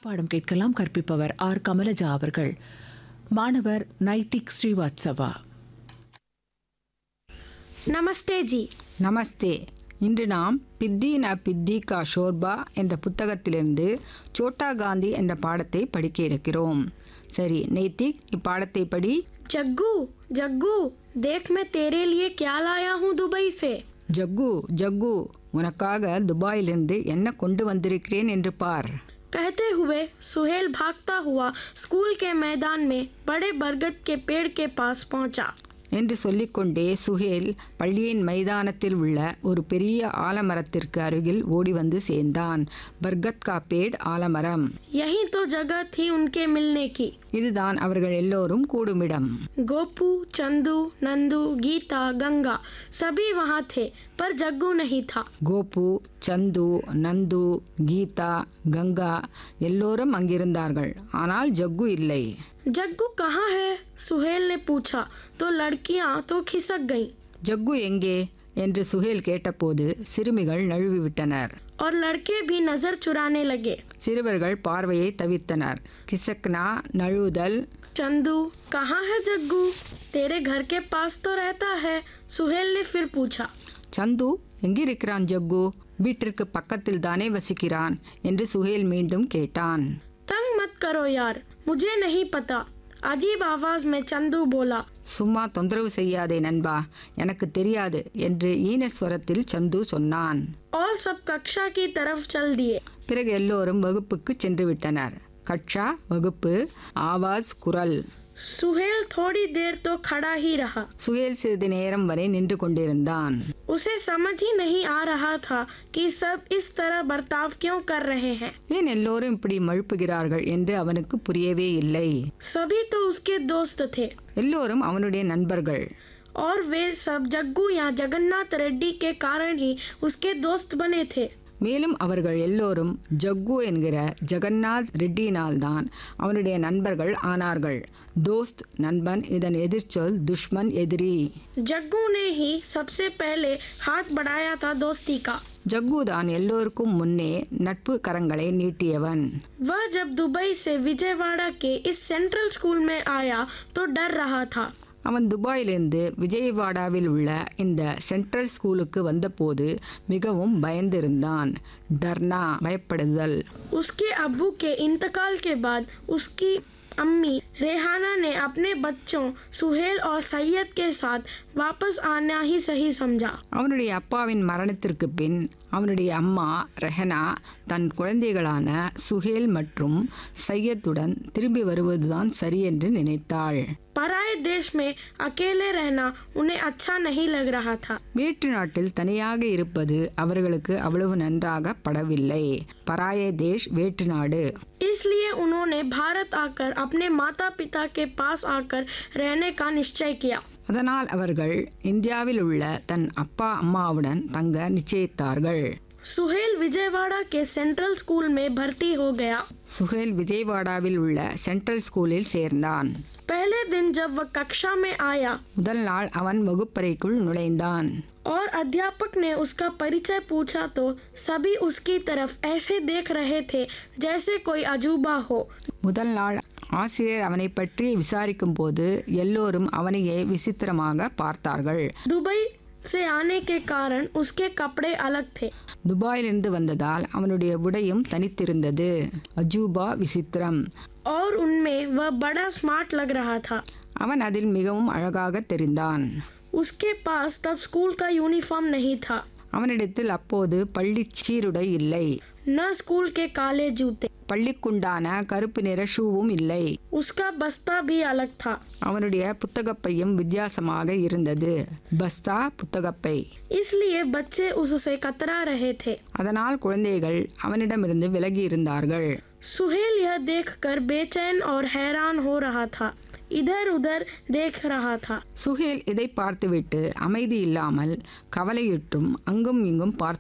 பாடம் கேட்கலாம் கற்பிப்பவர் ஆர் கமலஜா அவர்கள் மாணவர் நைதிக் ஸ்ரீவாத்சவா नमस्ते जी நமஸ்தே இன்று நாம் பித்தி ந பித்தி கா ஷோர்பா என்ற புத்தகத்திலிருந்து சோட்டா காந்தி என்ற பாடத்தை படிக்க இருக்கிறோம் சரி நைத்திக் இப்பாடத்தை படி जग्गू जग्गू देख मैं तेरे लिए क्या लाया हूँ दुबई से ஜக்கு ஜக்கு உனக்காக துபாயிலிருந்து என்ன கொண்டு வந்திருக்கிறேன் என்று பார் कहते हुए सुहेल भागता हुआ स्कूल के मैदान में बड़े बरगद के पेड़ के पास पहुंचा என்று சொல்லிக்கொண்டே சுஹேல் பள்ளியின் மைதானத்தில் உள்ள ஒரு பெரிய ஆலமரத்திற்கு அருகில் ஓடி வந்து சேர்ந்தான் பர்கத் கா பேட் ஆலமரம் यही तो जगह थी उनके मिलने की இதுதான் அவர்கள் எல்லோரும் கூடுமிடம் गोपू चंदू नंदू गीता गंगा सभी वहाँ थे पर जग्गू नहीं था கோபு சந்து நந்து கீதா கங்கா எல்லோரும் அங்கிருந்தார்கள் ஆனால் ஜக்கு இல்லை जग्गू कहाँ है सुहेल ने पूछा तो लड़कियां तो खिसक गईं ஜக்கு எங்கே என்று சுஹேல் கேட்டபோது சிறுமிகள் நழுவிவிட்டனர் और लड़के भी नजर चुराने लगे சிறுவர்கள் பார்வையை தவிர்த்தனர் கிசக்னா நழுவுதல் चंदू कहाँ है जग्गू तेरे घर के पास तो रहता है सुहेल ने फिर पूछा சந்து எங்கிருக்கிறான் ஜக்கு வீட்டிற்கு பக்கத்தில் தானே வசிக்கிறான் என்று சுஹேல் மீண்டும் கேட்டான் तंग मत करो यार मुझे नहीं पता अजीब आवाज में चंदू बोला சும்மா தொந்தரவு செய்யாதே நண்பா எனக்கு தெரியாது என்று ஈனஸ்வரத்தில் சந்து சொன்னான் और सब कक्षा की तरफ चल दिए பிறகு எல்லோரும் வகுப்புக்கு சென்று விட்டனர் கட்சா வகுப்பு ஆவாஸ் குரல் सुहेल थोड़ी देर तो खड़ा ही रहा சுயல் சிறிது நேரம் வரை நின்று கொண்டிருந்தான் उसे समझ ही नहीं आ रहा था कि सब इस तरह बर्ताव क्यों कर रहे हैं ஏன் எல்லோரும் இப்படி மழுப்புகிறார்கள் என்று அவனுக்கு புரியவே இல்லை सभी तो उसके दोस्त थे எல்லோரும் அவனுடைய நண்பர்கள் और वे सब जग्गू या जगन्नाथ रेड्डी के कारण ही उसके दोस्त बने थे மேலும் அவர்கள் எல்லோரும் ஜக்கு என்கிற ஜெகநாத் ரெட்டியினால் தான் அவனுடைய நண்பர்கள் ஆனார்கள் தோஸ்த் நண்பன் இதன் எதிர்ச்சொல் துஷ்மன் எதிரி जग्गू ने ही सबसे पहले हाथ बढ़ाया था दोस्ती का ஜக்கு தான் எல்லோருக்கும் முன்னே நட்பு கரங்களை நீட்டியவன் वह जब दुबई से विजयवाड़ा के इस सेंट्रल स्कूल में आया तो डर रहा था அவன் துபாயிலிருந்து விஜயவாடாவில் உள்ள இந்த சென்ட்ரல் ஸ்கூலுக்கு வந்தபோது மிகவும் பயந்திருந்தான் டர்னா பயப்படுதல் उसके अब्बू के इंतकाल के बाद उसकी अम्मी रेहाना ने अपने बच्चों सुहेल और सैयद के साथ वापस आना ही सही समझा அவனுடைய அப்பாவின் மரணத்திற்கு பின் அவனுடைய அம்மா ரெஹனா தன் குழந்தைகளான சுஹேல் மற்றும் சையத்துடன் திரும்பி வருவதுதான் சரி என்று நினைத்தாள் पराए देश में अकेले रहना उन्हें अच्छा नहीं लग रहा था வேற்று நாட்டில் தனியாக இருப்பது அவர்களுக்கு அவ்வளவு நன்றாக படவில்லை பராய தேஷ் வேற்று நாடு इसलिए उन्होंने भारत आकर अपने माता पिता के पास आकर रहने का निश्चय किया அதனால் அவர்கள் இந்தியாவில் உள்ள தன் அப்பா அம்மாவுடன் தங்க நிச்சயித்தார்கள் सुहेल विजयवाड़ा के सेंट्रल स्कूल में भर्ती हो गया சுஹேல் விஜயவாடாவில் உள்ள சென்ட்ரல் ஸ்கூலில் சேர்ந்தான் पहले दिन जब वह कक्षा में आया முதல் நாள் அவன் வகுப்பறைக்குள் நுழைந்தான் और अध्यापक ने उसका परिचय पूछा तो सभी उसकी तरफ ऐसे देख रहे थे जैसे कोई अजूबा हो முதல் நாள் ஆசிரியர் அவனை பற்றி விசாரிக்கும் போது எல்லோரும் அவனையே விசித்திரமாக பார்த்தார்கள் दुबई से आने के कारण उसके कपड़े अलग थे துபாயிலிருந்து வந்ததால் அவனுடைய உடையும் தனித்திருந்தது அஜூபா விசித்திரம் और उनमें वह बड़ा स्मार्ट लग रहा था அவன் அதில் மிகவும் அழகாக தெரிந்தான் उसके पास तब स्कूल का यूनिफॉर्म नहीं था அவனிடத்தில் அப்போது பள்ளி சீருடை இல்லை न स्कूल के काले जूते பள்ளிக்குண்டான கருப்பு நிற ஷூவும் இல்லை उसका बस्ता भी अलग था அவனுடைய புத்தகப்பையும் வித்தியாசமாக இருந்தது பஸ்தா புத்தகப்பை इसलिए बच्चे उससे कतरा रहे थे அதனால் குழந்தைகள் அவனிடமிருந்து விலகி இருந்தார்கள் सुहेल यह देखकर बेचैन और हैरान हो रहा था इधर उधर देख रहा था சுஹேல் இதை பார்த்துவிட்டு அமைதி இல்லாமல் கவலையுற்றும் அங்கும் இங்கும் பார்த்து